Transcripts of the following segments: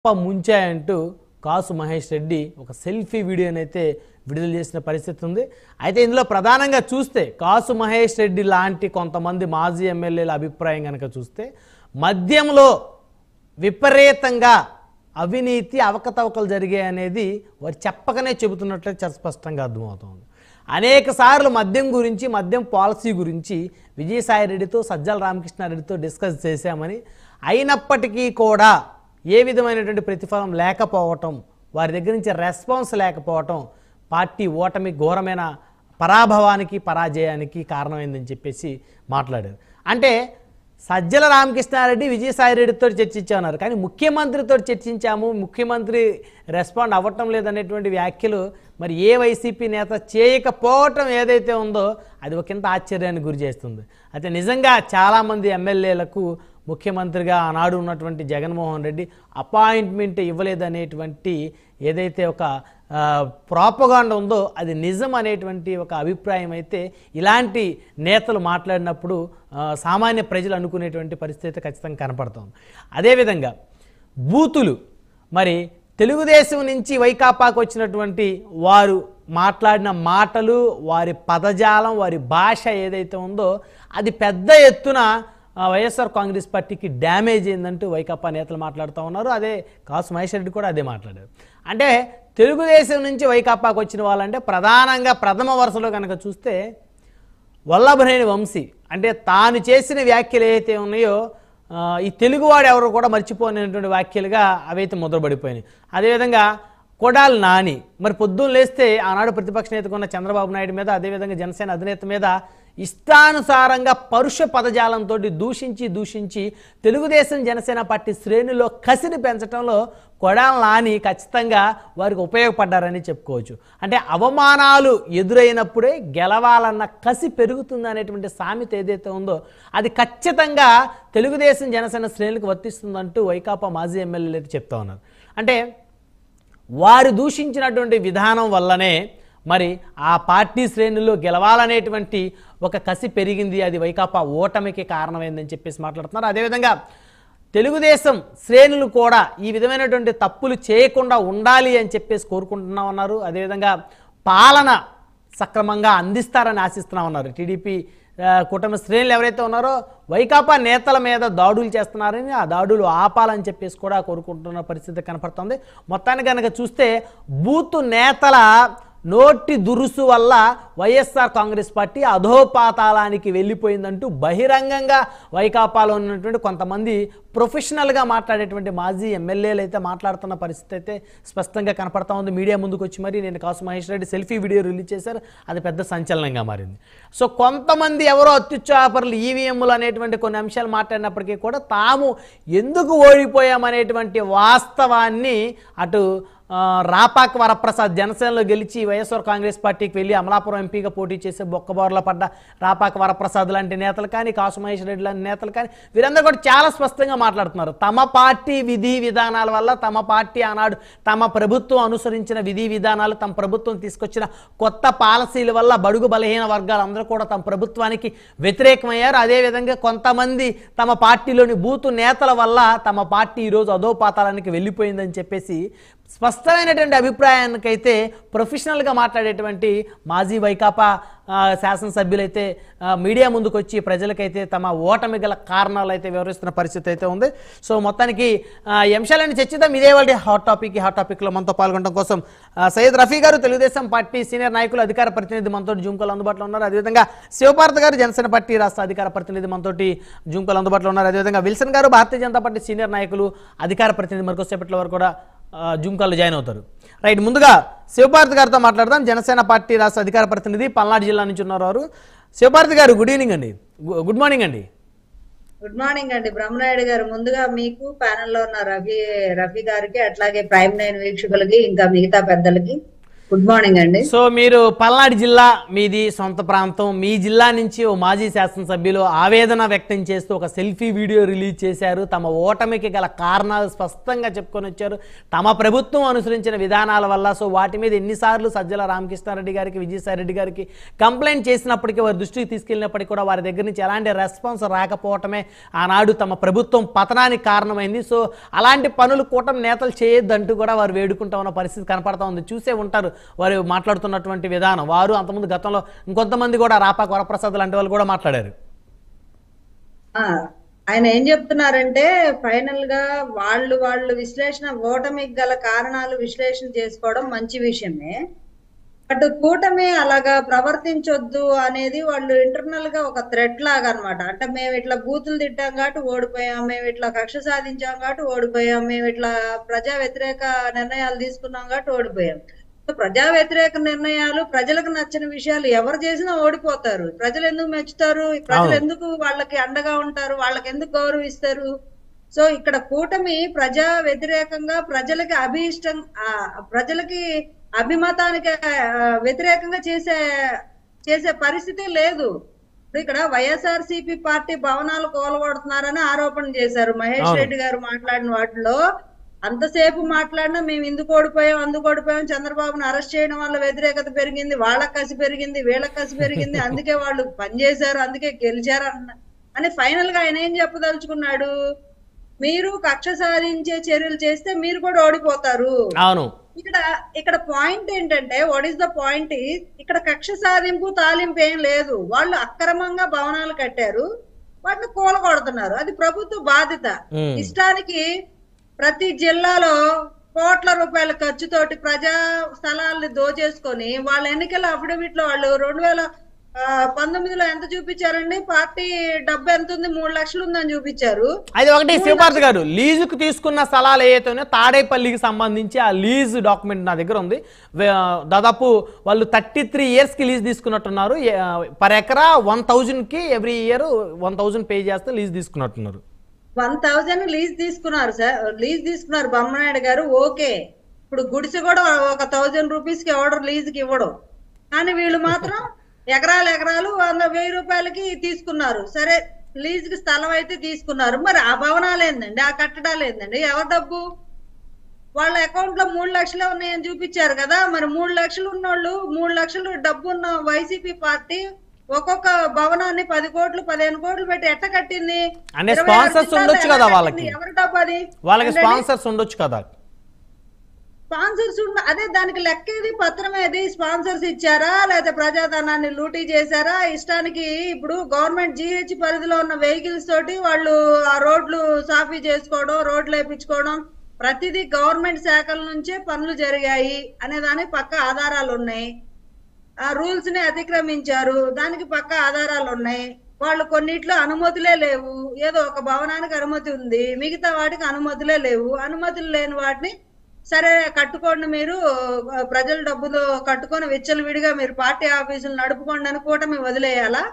గొప్ప ముంచాయంటూ కాసు మహేష్ రెడ్డి ఒక సెల్ఫీ వీడియోనైతే విడుదల చేసిన పరిస్థితి ఉంది అయితే ఇందులో ప్రధానంగా చూస్తే కాసు మహేష్ రెడ్డి లాంటి కొంతమంది మాజీ ఎమ్మెల్యేల అభిప్రాయం కనుక చూస్తే మద్యంలో విపరీతంగా అవినీతి అవకతవకలు జరిగాయి అనేది వారు చెప్పకనే చెబుతున్నట్లే చాలా స్పష్టంగా అర్థమవుతోంది అనేక సార్లు మద్యం గురించి మద్యం పాలసీ గురించి విజయసాయి రెడ్డితో సజ్జల రామకృష్ణారెడ్డితో డిస్కస్ చేశామని అయినప్పటికీ కూడా ఏ విధమైనటువంటి ప్రతిఫలం లేకపోవటం వారి దగ్గర నుంచి రెస్పాన్స్ లేకపోవటం పార్టీ ఓటమి ఘోరమైన పరాభవానికి పరాజయానికి కారణమైందని చెప్పేసి మాట్లాడారు అంటే సజ్జల రామకృష్ణారెడ్డి విజయసాయిరెడ్డితో చర్చించామన్నారు కానీ ముఖ్యమంత్రితో చర్చించాము ముఖ్యమంత్రి రెస్పాండ్ అవ్వటం లేదనేటువంటి వ్యాఖ్యలు మరి ఏ వైసీపీ నేత చేయకపోవటం ఏదైతే ఉందో అది ఒకంత ఆశ్చర్యానికి గురి చేస్తుంది అయితే నిజంగా చాలామంది ఎమ్మెల్యేలకు ముఖ్యమంత్రిగా ఆనాడు ఉన్నటువంటి జగన్మోహన్ రెడ్డి అపాయింట్మెంట్ ఇవ్వలేదనేటువంటి ఏదైతే ఒక ప్రాపగాండ ఉందో అది నిజం అనేటువంటి ఒక అభిప్రాయం అయితే ఇలాంటి నేతలు మాట్లాడినప్పుడు ఆ, సామాన్య ప్రజలు అనుకునేటువంటి పరిస్థితి ఖచ్చితంగా కనపడుతోంది అదేవిధంగా బూతులు మరి తెలుగుదేశం నుంచి వైకాపాకు వచ్చినటువంటి వారు మాట్లాడిన మాటలు వారి పదజాలం వారి భాష ఏదైతే ఉందో అది పెద్ద ఎత్తున ఆ, వైఎస్ఆర్ కాంగ్రెస్ పార్టీకి డ్యామేజ్ అయిందంటూ వైకాపా నేతలు మాట్లాడుతూ ఉన్నారు అదే కాసు మహేష్ రెడ్డి కూడా అదే మాట్లాడారు అంటే తెలుగుదేశం నుంచి వైకాపాకు వచ్చిన వాళ్ళంటే ప్రధానంగా ప్రథమ వరుసలో కనుక చూస్తే వల్లభనేని వంశీ అంటే తాను చేసిన వ్యాఖ్యలు ఏవైతే ఉన్నాయో ఆ, ఈ తెలుగువాడు ఎవరు కూడా మర్చిపోయినటువంటి వ్యాఖ్యలుగా అవైతే ముద్రపడిపోయినాయి అదేవిధంగా కొడాలి నాని మరి పొద్దున్న లేస్తే ఆనాడు ప్రతిపక్ష నేతగా ఉన్న చంద్రబాబు నాయుడు మీద అదేవిధంగా జనసేన అధినేత మీద ఇష్టానుసారంగా పరుష పదజాలంతో దూషించి దూషించి తెలుగుదేశం జనసేన పార్టీ శ్రేణుల్లో కసిని పెంచడంలో కొడాలి నాని ఖచ్చితంగా వారికి ఉపయోగపడ్డారని చెప్పుకోవచ్చు అంటే అవమానాలు ఎదురైనప్పుడే గెలవాలన్న కసి పెరుగుతుంది అనేటువంటి సామెత ఏదైతే ఉందో అది ఖచ్చితంగా తెలుగుదేశం జనసేన శ్రేణులకు వర్తిస్తుందంటూ వైకాపా మాజీ ఎమ్మెల్యేలు అయితే చెప్తా ఉన్నారు అంటే వారు దూషించినటువంటి విధానం వల్లనే మరి ఆ పార్టీ శ్రేణుల్లో గెలవాలనేటువంటి ఒక కసి పెరిగింది అది వైకాపా ఓటమికి కారణమైందని చెప్పేసి మాట్లాడుతున్నారు అదేవిధంగా తెలుగుదేశం శ్రేణులు కూడా ఈ విధమైనటువంటి తప్పులు చేయకుండా ఉండాలి అని చెప్పేసి కోరుకుంటున్నాం అన్నారు అదేవిధంగా పాలన సక్రమంగా అందిస్తారని ఆశిస్తున్నామన్నారు టీడీపీ ఆ, కూటమి శ్రేణులు ఎవరైతే ఉన్నారో వైకాపా నేతల మీద దాడులు చేస్తున్నారని ఆ దాడులు ఆపాలని చెప్పేసి కూడా కోరుకుంటున్న పరిస్థితి కనపడుతుంది మొత్తానికి కనుక చూస్తే బూత్ నేతల నోటి దురుసు వల్ల వైఎస్ఆర్ కాంగ్రెస్ పార్టీ అధోపాతాళానికి వెళ్ళిపోయిందంటూ బహిరంగంగా వైకాపాలో ఉన్నటువంటి కొంతమంది ప్రొఫెషనల్గా మాట్లాడేటువంటి మాజీ ఎమ్మెల్యేలు అయితే మాట్లాడుతున్న పరిస్థితి అయితే స్పష్టంగా కనపడతా ఉంది మీడియా ముందుకు వచ్చి మరి నేను Kasu Mahesh Reddy selfie video release చేశారు అది పెద్ద సంచలనంగా మారింది సో కొంతమంది ఎవరో అత్యుత్సాహపరులు ఈవీఎంలు అనేటువంటి కొన్ని అంశాలు మాట్లాడినప్పటికీ కూడా తాము ఎందుకు ఓడిపోయామనేటువంటి వాస్తవాన్ని అటు ఆ, రాపాక వరప్రసాద్ జనసేనలో గెలిచి వైఎస్ఆర్ కాంగ్రెస్ పార్టీకి వెళ్ళి అమలాపురం ఎంపీగా పోటీ చేసే బొక్కబోర్ల పడ్డ రాపాక వరప్రసాద్ లాంటి నేతలు కానీ కాసు మహేష్ రెడ్డి లాంటి నేతలు కానీ వీరందరూ కూడా చాలా స్పష్టంగా మాట్లాడుతున్నారు తమ పార్టీ విధి విధానాల వల్ల తమ పార్టీ ఆనాడు తమ ప్రభుత్వం అనుసరించిన విధి విధానాలు తమ ప్రభుత్వం తీసుకొచ్చిన కొత్త పాలసీల వల్ల బడుగు బలహీన వర్గాలు అందరూ కూడా తమ ప్రభుత్వానికి వ్యతిరేకమయ్యారు అదేవిధంగా కొంతమంది తమ పార్టీలోని బూతు నేతల వల్ల తమ పార్టీ ఈరోజు అధోపాతాలానికి వెళ్ళిపోయిందని చెప్పేసి స్పష్టమైనటువంటి అభిప్రాయానికైతే ప్రొఫెషనల్గా మాట్లాడేటువంటి మాజీ వైకాపా ఆ, శాసనసభ్యులైతే ఆ, మీడియా ముందుకు వచ్చి ప్రజలకైతే తమ ఓటమి గల కారణాలు అయితే వివరిస్తున్న పరిస్థితి అయితే ఉంది సో మొత్తానికి ఆ, ఈ అంశాలను చర్చిద్దాం ఇదే వాళ్ళ హాట్ టాపిక్ ఈ హాట్ టాపిక్లో మనతో పాల్గొనడం కోసం ఆ, సయ్యద్ రఫీ గారు తెలుగుదేశం పార్టీ సీనియర్ నాయకులు అధికార ప్రతినిధి మనతో జూమ్కోలు అందుబాటులో ఉన్నారు అదేవిధంగా శివపార్త గారు జనసేన పార్టీ రాష్ట్ర అధికార ప్రతినిధి మనతోటి జూమ్కోలు అందుబాటులో ఉన్నారు అదేవిధంగా విల్సన్ గారు భారతీయ జనతా పార్టీ సీనియర్ నాయకులు అధికార ప్రతినిధి మరికొసేపట్ల వరకు కూడా ఆ, జూమ్ కాల్లో జాయిన్ అవుతారు రైట్ ముందుగా శివభారతి గారితో మాట్లాడదాం జనసేన పార్టీ రాష్ట్ర అధికార ప్రతినిధి పల్నాడు జిల్లా నుంచి ఉన్నారు వారు శివభారతి గారు గుడ్ ఈవినింగ్ అండి గు- గుడ్ మార్నింగ్ అండి గుడ్ మార్నింగ్ అండి బ్రహ్మనాయుడు గారు ముందుగా మీకు ప్యానెల్ లో ఉన్న రవి రవి గారికి అట్లాగే ప్రైమ్ నైన్ వీక్షకులకి ఇంకా మిగతా పెద్దలకి గుడ్ మార్నింగ్ అండి సో మీరు పల్నాడు జిల్లా మీది సొంత ప్రాంతం మీ జిల్లా నుంచి ఓ మాజీ శాసనసభ్యులు ఆవేదన వ్యక్తం చేస్తూ ఒక సెల్ఫీ వీడియో రిలీజ్ చేశారు తమ ఓటమికి గల కారణాలు స్పష్టంగా చెప్పుకొని వచ్చారు తమ ప్రభుత్వం అనుసరించిన విధానాల వల్ల సో వాటి మీద ఎన్నిసార్లు సజ్జల రామకృష్ణారెడ్డి గారికి విజయసాయిరెడ్డి గారికి కంప్లైంట్ చేసినప్పటికీ వారి దృష్టికి తీసుకెళ్ళినప్పటికీ కూడా వారి దగ్గర నుంచి ఎలాంటి రెస్పాన్స్ రాకపోవటమే ఆనాడు తమ ప్రభుత్వం పతనానికి కారణమైంది సో అలాంటి పనులు కూటమి నేతలు చేయొద్దంటూ కూడా వారు వేడుకుంటా ఉన్న పరిస్థితి కనపడతా ఉంది చూసే ఉంటారు వారు మాట్లాడుతున్నటువంటి విధానం వారు అంతకుముందు గతంలో ఇంకొంతమంది కూడా రాపాక వరప్రసాద్ లాంటి వాళ్ళు కూడా మాట్లాడారు ఆ, ఆయన ఏం చెప్తున్నారంటే ఫైనల్ గా వాళ్ళు వాళ్ళు విశ్లేషణ ఓటమికి గల కారణాలు విశ్లేషణ చేసుకోవడం మంచి విషయమే బట్ కూటమి అలాగా ప్రవర్తించొద్దు అనేది వాళ్ళు ఇంటర్నల్ గా ఒక థ్రెట్ లాగా అన్నమాట అంటే మేము ఇట్లా బూతులు తిట్టాం కాబట్టి ఓడిపోయాం మేము ఇట్లా కక్ష సాధించాం కాబట్టి ఓడిపోయాం మేము ఇట్లా ప్రజా వ్యతిరేక నిర్ణయాలు తీసుకున్నాం కాబట్టి ఓడిపోయాం సో ప్రజా వ్యతిరేక నిర్ణయాలు ప్రజలకు నచ్చిన విషయాలు ఎవరు చేసినా ఓడిపోతారు ప్రజలు ఎందుకు మెచ్చుతారు ప్రజలు అవును. ఎందుకు వాళ్ళకి అండగా ఉంటారు వాళ్ళకి ఎందుకు గౌరవిస్తారు సో ఇక్కడ కూటమి ప్రజా వ్యతిరేకంగా ప్రజలకి అభీష్టం ఆ, ప్రజలకి అభిమతానికి ఆ, వ్యతిరేకంగా చేసే చేసే పరిస్థితి లేదు ఇప్పుడు ఇక్కడ వైఎస్ఆర్ సిపి పార్టీ భవనాలు కోలగొడుతున్నారని ఆరోపణ చేశారు మహేష్ అవును. రెడ్డి గారు మాట్లాడిన వాటిలో అంతసేపు మాట్లాడినా మేము ఇందుకు ఓడిపోయాం అందుకు ఓడిపోయాం చంద్రబాబును అరెస్ట్ చేయడం వల్ల వ్యతిరేకత పెరిగింది వాళ్ళకి కసి పెరిగింది వీళ్ళకి కసి పెరిగింది అందుకే వాళ్ళు పనిచేశారు అందుకే గెలిచారు అన్న అని ఫైనల్ గా ఆయన ఏం చెప్పదలుచుకున్నాడు మీరు కక్ష సాధించే చర్యలు చేస్తే మీరు కూడా ఓడిపోతారు అవును ఇక్కడ ఇక్కడ పాయింట్ ఏంటంటే వాట్ ఈస్ ద పాయింట్ ఇక్కడ కక్ష సాధింపు తాలింపు ఏం లేదు వాళ్ళు అక్రమంగా భవనాలు కట్టారు వాటిని కూలగొడుతున్నారు అది ప్రభుత్వ బాధ్యత ఉమ్. ఇష్టానికి ప్రతి జిల్లాలో కోట్ల రూపాయల ఖర్చుతోటి ప్రజా స్థలాల్ని దోచేసుకొని వాళ్ళ ఎన్నికల అఫిడవిట్ లో వాళ్ళు రెండు వేల ఆ, పంతొమ్మిదిలో ఎంత చూపించారండి పార్టీ డబ్బు ఎంత ఉంది మూడు లక్షలు ఉందని చూపించారు అది ఒకటి శివపార్త్ గారు లీజుకు తీసుకున్న స్థలాలు ఏవైతే ఉన్నాయో తాడేపల్లికి సంబంధించి ఆ లీజ్ డాక్యుమెంట్ నా దగ్గర ఉంది వే- దాదాపు వాళ్ళు థర్టీ త్రీ ఇయర్స్కి లీజ్ తీసుకున్నట్టున్నారు పర్ ఎకరా వన్ థౌజండ్కి every year one thousand pay చేస్తే లీజ్ తీసుకున్నట్టున్నారు వన్ థౌజండ్ లీజ్ తీసుకున్నారు సార్ లీజ్ తీసుకున్నారు బొమ్మనాయుడు గారు ఓకే ఇప్పుడు గుడిసె కూడా ఒక థౌజండ్ రూపీస్ కి ఎవడు లీజ్ కి ఇవ్వడు కానీ వీళ్ళు మాత్రం ఎకరాలు ఎకరాలు వంద వెయ్యి రూపాయలకి తీసుకున్నారు సరే లీజ్ కి స్థలం అయితే తీసుకున్నారు మరి ఆ భవనాలు ఏందండి ఆ కట్టడాలు ఏందండి ఎవరి డబ్బు వాళ్ళ అకౌంట్ లో మూడు లక్షలే ఉన్నాయని చూపించారు కదా మరి మూడు లక్షలు ఉన్నోళ్ళు మూడు లక్షలు డబ్బు ఉన్న వైసీపీ పార్టీ ఒక్కొక్క భవనాన్ని పది కోట్లు పదిహేను కోట్లు పెట్టి ఎట్ట కట్టింది అంటే ఇరవై ఆరు sponsors జిల్లాల్లో ఉండొచ్చు ఎలా కదా కట్టింది? వాళ్ళకి. ఎవరి డబ్బు అది వాళ్ళకి ఏంటండి? స్పాన్సర్స్ ఉండొచ్చు కదా స్పాన్సర్స్ ఉన్న అదే దానికి లెక్కేది పత్రం ఏది స్పాన్సర్స్ ఇచ్చారా లేకపోతే ప్రజాధనాన్ని లూటీ చేశారా ఇష్టానికి ఇప్పుడు గవర్నమెంట్ జీహెచ్ పరిధిలో ఉన్న వెహికల్స్ తోటి వాళ్ళు ఆ రోడ్లు సాఫీ చేసుకోవడం రోడ్లు వేపించుకోవడం ప్రతిదీ గవర్నమెంట్ శాఖల నుంచే పనులు జరిగాయి అనే దానికి పక్క ఆధారాలు ఉన్నాయి ఆ రూల్స్ ని అతిక్రమించారు దానికి పక్క ఆధారాలు ఉన్నాయి వాళ్ళు కొన్నిట్లో అనుమతులే లేవు ఏదో ఒక భవనానికి అనుమతి ఉంది మిగతా వాటికి అనుమతులే లేవు అనుమతులు లేని వాటిని సరే కట్టుకోండి మీరు ఆ, ప్రజల డబ్బుతో కట్టుకొని విచ్చలవిడిగా మీరు పార్టీ ఆఫీసులు నడుపుకోండి అని కూటమి వదిలేయాలా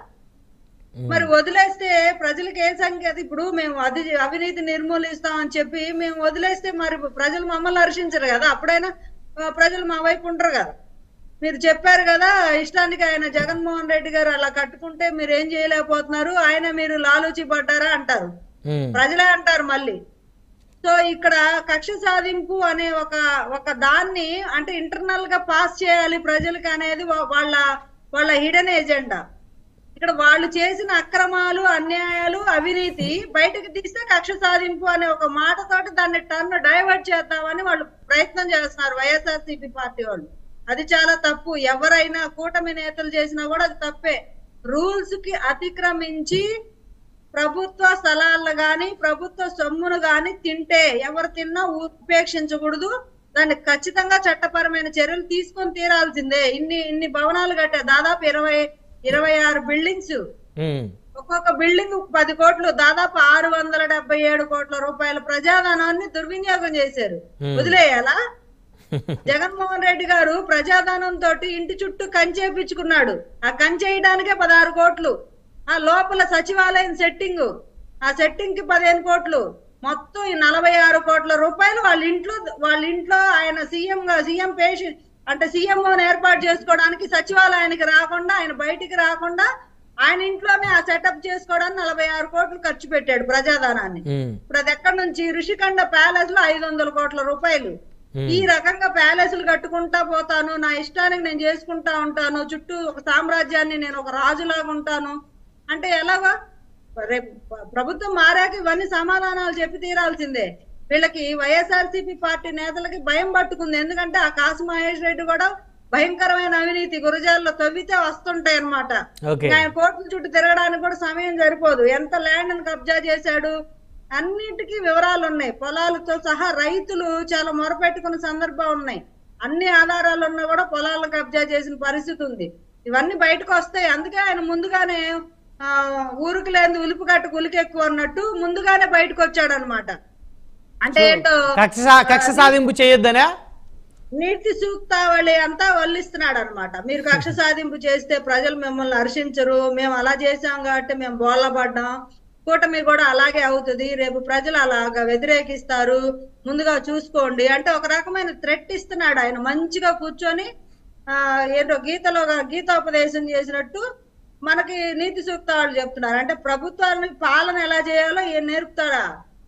మరి వదిలేస్తే ప్రజలకు ఏ సంఖ్య ఇప్పుడు మేము అది అవినీతి నిర్మూలిస్తామని చెప్పి మేము వదిలేస్తే మరి ప్రజలు మమ్మల్ని హర్షించరు కదా అప్పుడైనా ఆ, ప్రజలు మా వైపు ఉండరు కదా మీరు చెప్పారు కదా ఇష్టానికి ఆయన జగన్మోహన్ రెడ్డి గారు అలా కట్టుకుంటే మీరు ఏం చేయలేకపోతున్నారు ఆయన మీరు లాలూచి పడ్డారా అంటారు ఉమ్. ప్రజలే అంటారు మళ్ళీ సో ఇక్కడ కక్ష సాధింపు అనే ఒక ఒక దాన్ని అంటే ఇంటర్నల్ గా పాస్ చేయాలి ప్రజలకు అనేది వా- వాళ్ళ వాళ్ళ హిడెన్ ఎజెండా ఇక్కడ వాళ్ళు చేసిన అక్రమాలు అన్యాయాలు అవినీతి బయటకు తీస్తే కక్ష సాధింపు అనే ఒక మాటతోటి దాన్ని టర్న్ డైవర్ట్ చేద్దామని వాళ్ళు ప్రయత్నం చేస్తున్నారు వైఎస్ఆర్సీపీ పార్టీ వాళ్ళు అది చాలా తప్పు ఎవరైనా కూటమి నేతలు చేసినా కూడా అది తప్పే రూల్స్ కి అతిక్రమించి ప్రభుత్వ స్థలాలను గాని ప్రభుత్వ సొమ్మును గాని తింటే ఎవరు తిన్నా ఉపేక్షించకూడదు దాన్ని ఖచ్చితంగా చట్టపరమైన చర్యలు తీసుకొని తీరాల్సిందే ఇన్ని ఇన్ని భవనాలు కట్టారు దాదాపు ఇరవై ఇరవై ఆరు బిల్డింగ్స్ ఉమ్. ఒక్కొక్క బిల్డింగ్ పది కోట్లు దాదాపు ఆరు వందల డెబ్బై ఏడు కోట్ల రూపాయల ప్రజాధనాన్ని దుర్వినియోగం చేశారు Hmm. వదిలేయాలా జగన్మోహన్ రెడ్డి గారు ప్రజాధనం తోటి ఇంటి చుట్టూ కంచేపించుకున్నాడు ఆ కంచేయడానికే పదహారు కోట్లు ఆ లోపల సచివాలయం సెట్టింగ్ ఆ సెట్టింగ్ కి పదిహేను కోట్లు మొత్తం ఈ నలభై ఆరు కోట్ల రూపాయలు వాళ్ళ ఇంట్లో వాళ్ళ ఇంట్లో ఆయన సీఎం గా సీఎం పేషెంట్ అంటే సీఎంఓని ఏర్పాటు చేసుకోవడానికి సచివాలయానికి రాకుండా ఆయన బయటికి రాకుండా ఆయన ఇంట్లోనే ఆ సెటప్ చేసుకోవడానికి నలభై ఆరు కోట్లు ఖర్చు పెట్టాడు ప్రజాధనాన్ని ఉమ్, ఇప్పుడు అది ఎక్కడి నుంచి ఋషికొండ ప్యాలెస్ లో ఐదు వందల కోట్ల రూపాయలు ఉమ్, ఈ రకంగా ప్యాలెస్లు కట్టుకుంటా పోతాను నా ఇష్టానికి నేను చేసుకుంటా ఉంటాను చుట్టూ ఒక సామ్రాజ్యాన్ని నేను ఒక రాజులాగా ఉంటాను అంటే ఎలాగా రేపు ప్ర- ప్రభుత్వం మారాక ఇవన్నీ సమాధానాలు చెప్పి తీరాల్సిందే వీళ్ళకి వైఎస్ఆర్సీపీ పార్టీ నేతలకి భయం పట్టుకుంది ఎందుకంటే ఆ కాసు మహేష్ రెడ్డి కూడా భయంకరమైన అవినీతి గురజాల్లో తవ్వితే వస్తుంటాయి అన్నమాట ఓకే ఆయన కోర్టుల చుట్టూ తిరగడానికి కూడా సమయం సరిపోదు ఎంత ల్యాండ్ కబ్జా చేశాడు అన్నిటికీ వివరాలు ఉన్నాయి పొలాలతో సహా రైతులు చాలా మొరపెట్టుకున్న సందర్భం ఉన్నాయి అన్ని ఆధారాలు ఉన్నా కూడా పొలాలను కబ్జా చేసిన పరిస్థితి ఉంది ఇవన్నీ బయటకు వస్తాయి అందుకే ఆయన ముందుగానే ఆ ఊరికి లేని ఉలుపు కట్టు ఉలికి ఎక్కువ అన్నట్టు ముందుగానే బయటకు వచ్చాడు అనమాట అంటే ఏంటో కక్ష సా- కక్ష సాధింపు చేయొద్దనా నీతి సూక్తావళి అంతా వల్లిస్తున్నాడు అనమాట మీరు కక్ష సాధింపు చేస్తే ప్రజలు మిమ్మల్ని హర్షించరు మేము అలా చేసాం కాబట్టి మేము బోళ్ళపడ్డాం కూటమి కూడా అలాగే అవుతుంది రేపు ప్రజలు అలాగా వ్యతిరేకిస్తారు ముందుగా చూసుకోండి అంటే ఒక రకమైన థ్రెట్ ఇస్తున్నాడు ఆయన మంచిగా కూర్చొని ఆ ఏంటో గీతలో గీతోపదేశం చేసినట్టు మనకి నీతి సూక్తాలు చెప్తున్నారు అంటే ప్రభుత్వాన్ని పాలన ఎలా చేయాలో ఈయన నేర్పుతాడా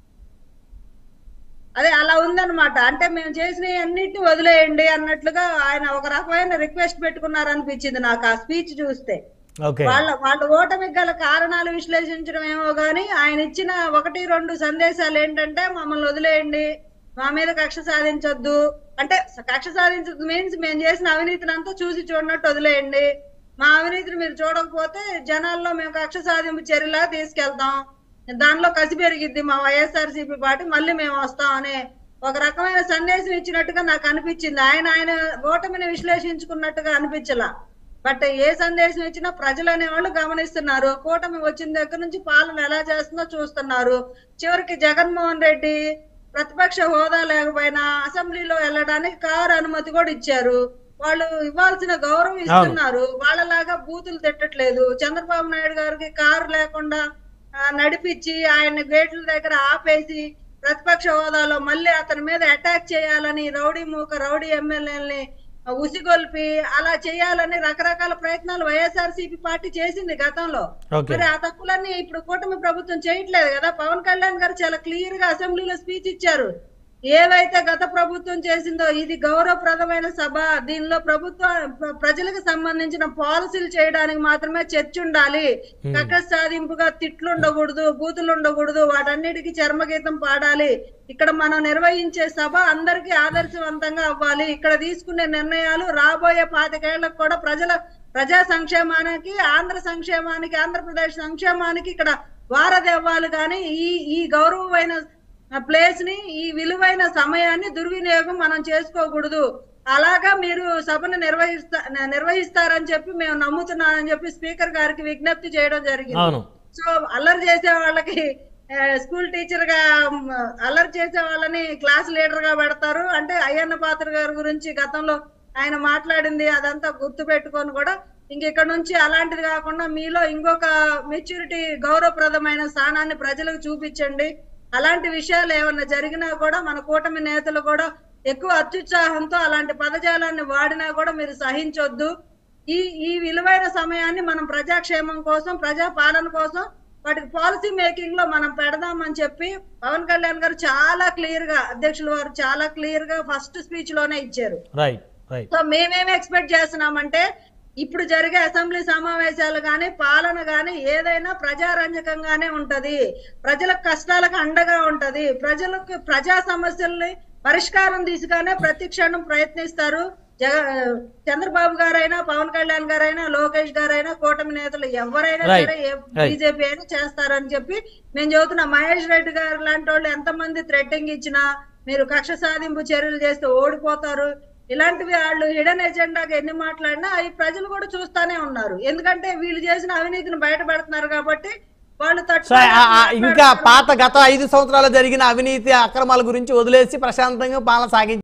అదే అలా ఉందన్నమాట అంటే మేము చేసిన అన్నిటిని వదిలేయండి అన్నట్లుగా ఆయన ఒక రకమైన రిక్వెస్ట్ పెట్టుకున్నారు అనిపించింది నాకు ఆ స్పీచ్ చూస్తే ఓకే వాళ్ళ వాళ్ళ ఓటమికి గల కారణాలు విశ్లేషించడం ఏమో గానీ ఆయన ఇచ్చిన ఒకటి రెండు సందేశాలు ఏంటంటే మమ్మల్ని వదిలేయండి మా మీద కక్ష సాధించొద్దు అంటే కక్ష సాధించొద్దు మీన్స్ మేము చేసిన అవినీతిని అంతా చూసి చూడనట్టు వదిలేయండి మా అవినీతిని మీరు చూడకపోతే జనాల్లో మేము కక్ష సాధింపు చర్యలా తీసుకెళ్తాం దానిలో కసి పెరిగిద్ది మా వైఎస్ఆర్సీపీ పార్టీ మళ్ళీ మేము వస్తాం అనే ఒక రకమైన సందేశం ఇచ్చినట్టుగా నాకు అనిపించింది ఆయన ఆయన ఓటమిని విశ్లేషించుకున్నట్టుగా అనిపించలా బట్ ఏ సందేశం ఇచ్చినా ప్రజలు అనేవాళ్ళు గమనిస్తున్నారు కూటమి వచ్చిన దగ్గర నుంచి పాలన ఎలా చేస్తుందో చూస్తున్నారు చివరికి జగన్మోహన్ రెడ్డి ప్రతిపక్ష హోదా లేకపోయినా అసెంబ్లీలో వెళ్ళడానికి కారు అనుమతి కూడా ఇచ్చారు వాళ్ళు ఇవ్వాల్సిన గౌరవం ఇస్తున్నారు వాళ్ళలాగా బూతులు తిట్టట్లేదు చంద్రబాబు నాయుడు గారికి కారు లేకుండా ఆ, నడిపించి ఆయన గేట్ల దగ్గర ఆపేసి ప్రతిపక్ష హోదాలో మళ్ళీ అతని మీద అటాక్ చేయాలని రౌడీ మూక రౌడీ ఎమ్మెల్యేలని ఉసిగొల్పి అలా చేయాలని రకరకాల ప్రయత్నాలు వైఎస్ఆర్ పార్టీ చేసింది గతంలో ఓకే మరి ఆ తప్పులన్నీ ఇప్పుడు కూటమి ప్రభుత్వం చేయట్లేదు కదా పవన్ కళ్యాణ్ గారు చాలా క్లియర్ గా అసెంబ్లీలో స్పీచ్ ఇచ్చారు ఏవైతే గత ప్రభుత్వం చేసిందో ఇది గౌరవప్రదమైన సభ దీనిలో ప్రభుత్వ ప్ర- ప్రజలకు సంబంధించిన పాలసీలు చేయడానికి మాత్రమే చర్చ ఉండాలి కక్ష సాధింపుగా తిట్లు ఉండకూడదు బూతులు ఉండకూడదు వాటన్నిటికీ చర్మగీతం పాడాలి ఇక్కడ మనం నిర్వహించే సభ అందరికీ ఆదర్శవంతంగా అవ్వాలి ఇక్కడ తీసుకునే నిర్ణయాలు రాబోయే పాతికేళ్లకు కూడా ప్రజల ప్రజా సంక్షేమానికి ఆంధ్ర సంక్షేమానికి ఆంధ్రప్రదేశ్ సంక్షేమానికి ఇక్కడ వారధి అవ్వాలి కానీ ఈ ఈ గౌరవమైన ప్లేస్ ని ఈ విలువైన సమయాన్ని దుర్వినియోగం మనం చేసుకోకూడదు అలాగా మీరు సభను నిర్వహిస్తా నిర్వహిస్తారని చెప్పి మేము నమ్ముతున్నామని చెప్పి స్పీకర్ గారికి విజ్ఞప్తి చేయడం జరిగింది అవును సో అల్లరి చేసే వాళ్ళకి ఆ, స్కూల్ టీచర్ గా మ్, అల్లరి చేసే వాళ్ళని క్లాస్ లీడర్ గా పెడతారు అంటే అయ్యన్న పాత్ర గారి గురించి గతంలో ఆయన మాట్లాడింది అదంతా గుర్తు పెట్టుకొని కూడా ఇంక ఇక్కడ నుంచి అలాంటిది కాకుండా మీలో ఇంకొక మెచ్యూరిటీ గౌరవప్రదమైన స్థానాన్ని ప్రజలకు చూపించండి అలాంటి విషయాలు ఏమన్నా జరిగినా కూడా మన కూటమి నేతలు కూడా ఎక్కువ అత్యుత్సాహంతో అలాంటి పదజాలాన్ని వాడినా కూడా మీరు సహించొద్దు ఈ ఈ విలువైన సమయాన్ని మనం ప్రజాక్షేమం కోసం ప్రజా పాలన కోసం వాటికి పాలసీ మేకింగ్ లో మనం పెడదామని చెప్పి పవన్ కళ్యాణ్ గారు చాలా క్లియర్ గా అధ్యక్షుల వారు చాలా క్లియర్ గా ఫస్ట్ స్పీచ్ లోనే ఇచ్చారు రైట్ రైట్ సో మేమేమి ఎక్స్పెక్ట్ చేస్తున్నామంటే ఇప్పుడు జరిగే అసెంబ్లీ సమావేశాలు గాని పాలన గాని ఏదైనా ప్రజారంజకంగానే ఉంటది ప్రజల కష్టాలకు అండగా ఉంటది ప్రజలకు ప్రజా సమస్యల్ని పరిష్కారం దిశగానే ప్రతి క్షణం ప్రయత్నిస్తారు జగ చంద్రబాబు గారైనా పవన్ కళ్యాణ్ గారైనా లోకేష్ గారైనా కూటమి నేతలు ఎవరైనా Right. సరే Right. బీజేపీ అయినా చేస్తారని చెప్పి మేము చెబుతున్నాం మహేష్ రెడ్డి గారు లాంటి వాళ్ళు ఎంతమంది థ్రెట్టింగ్ ఇచ్చినా మీరు కక్ష సాధింపు చర్యలు చేస్తే ఓడిపోతారు ఇలాంటివి వాళ్ళు హిడెన్ ఎజెండాగా ఎన్ని మాట్లాడినా అవి ప్రజలు కూడా చూస్తానే ఉన్నారు ఎందుకంటే వీళ్ళు చేసిన అవినీతిని బయటపెడుతున్నారు కాబట్టి వాళ్ళు సో తట్టుకోలేక ఆ- ఆ ఇంకా మాట్లాడుతున్నారు. పాత గత ఐదు సంవత్సరాలు జరిగిన అవినీతి అక్రమాల గురించి వదిలేసి ప్రశాంతంగా పాలన సాగించారు